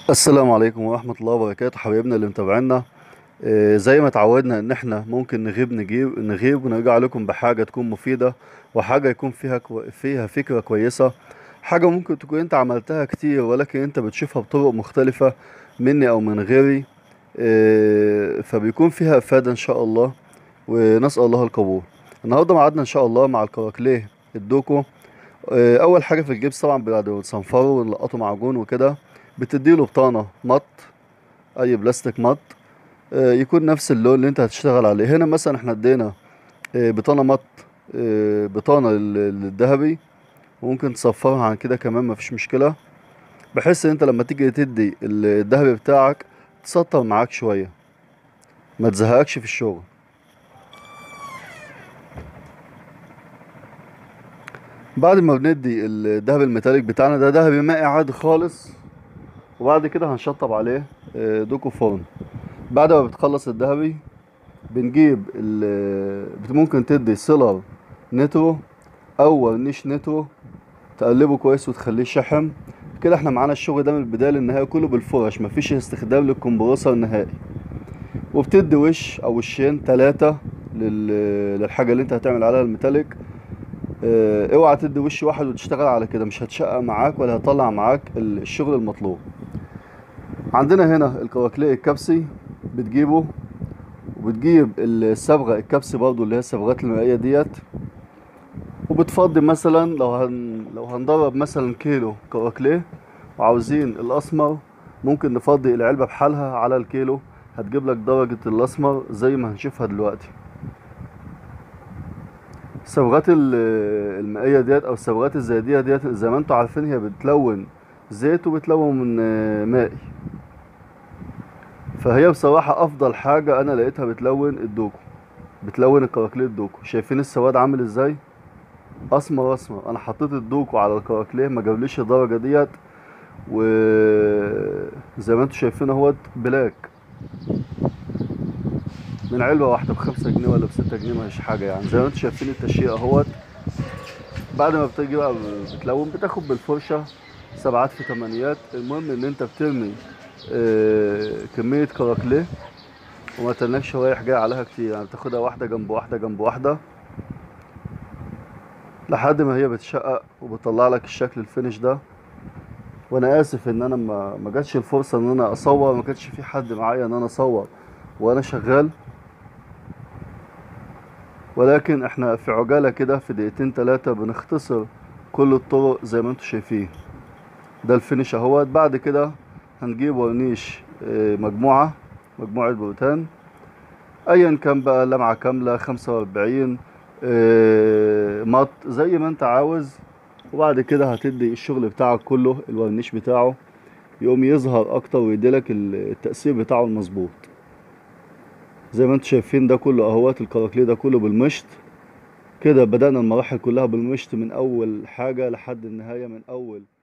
السلام عليكم ورحمة الله وبركاته حبايبنا اللي متابعينا آه، زي ما اتعودنا ان احنا ممكن نغيب نجيب نغيب ونرجع لكم بحاجة تكون مفيدة وحاجة يكون فيها كو فيها فكرة كويسة حاجة ممكن تكون انت عملتها كتير ولكن انت بتشوفها بطرق مختلفة مني او من غيري آه، فبيكون فيها افادة ان شاء الله ونسأل الله القبول النهاردة معادنا ان شاء الله مع الكراكليه الدوكو آه، اول حاجة في الجبس طبعا بعد ما تصنفره ونلقطه معجون وكده بتديله بطانة مط اي بلاستيك مط آه، يكون نفس اللون اللي انت هتشتغل عليه هنا مثلا احنا ادينا آه، بطانة مط آه، بطانة لل- للذهبي وممكن تصفرها عن كده كمان مفيش مشكلة بحيث ان انت لما تيجي تدي ال- الذهبي بتاعك تسطر معاك شوية ما تزهقكش في الشغل بعد ما بندي الذهب الميتاليك بتاعنا ده ذهبي مائي عادي خالص وبعد كده هنشطب عليه آه، دوكو فرن بعد ما بتخلص الذهبي بنجيب ال ممكن تدي سيلر نترو او ورنيش نترو تقلبه كويس وتخليه شحم كده احنا معانا الشغل ده من البدايه للنهايه كله بالفرش مفيش استخدام للكمبرسور نهائي وبتدي وش او وشين ثلاثه للحاجه اللي انت هتعمل عليها الميتاليك اه، اوعى تدي وش واحد وتشتغل على كده مش هتشقق معاك ولا هتطلع معاك ال- الشغل المطلوب عندنا هنا الكواكليه الكبسي بتجيبه وبتجيب الصبغه الكبسي برضو اللي هي الصبغات المائيه ديت وبتفضي مثلا لو هن... لو هنضرب مثلا كيلو كواكليه وعاوزين الاسمر ممكن نفضي العلبه بحالها على الكيلو هتجيب لك درجه الاسمر زي ما هنشوفها دلوقتي الصبغات ال- المائيه ديت او الصبغات الزيتيه ديت زي ما انتم عارفين هي بتلون زيت وبتلون من آه، مائي فهي بصراحة أفضل حاجة أنا لقيتها بتلون الدوكو بتلون الكراكليه الدوكو شايفين السواد عامل ازاي أسمر أسمر أنا حطيت الدوكو على الكراكليه ما جابليش الدرجة ديت وزي ما انتم شايفين اهوت بلاك من علبة واحدة بخمسة جنيه ولا بستة جنيه مش حاجة يعني زي ما انتم شايفين التشييع اهوت بعد ما بتيجي بقى بتلون بتاخد بالفرشة سبعات في تمانيات المهم ان انت بترمي آه، كمية كراكليه وما تنكش رايح جاي عليها كتير يعني بتاخدها واحدة جنب واحدة جنب واحدة لحد ما هي بتشقق وبتطلع لك الشكل الفينش ده وانا اسف ان انا ما ما جاتش الفرصة ان انا اصور ما كانش في حد معايا ان انا اصور وانا شغال ولكن احنا في عجالة كده في دقيقتين تلاتة بنختصر كل الطرق زي ما انتم شايفين ده الفينش اهوت بعد كده هنجيب ورنيش آه، مجموعة مجموعة بروتان ايا كان بقى لمعة كاملة خمسة واربعين مط زي ما انت عاوز وبعد كده هتدي الشغل بتاعك كله الورنيش بتاعه يقوم يظهر اكتر ويديلك ال- التأثير بتاعه المظبوط زي ما انتم شايفين ده كله اهوات الكراكليه ده كله بالمشط كده بدأنا المراحل كلها بالمشط من اول حاجة لحد النهاية من اول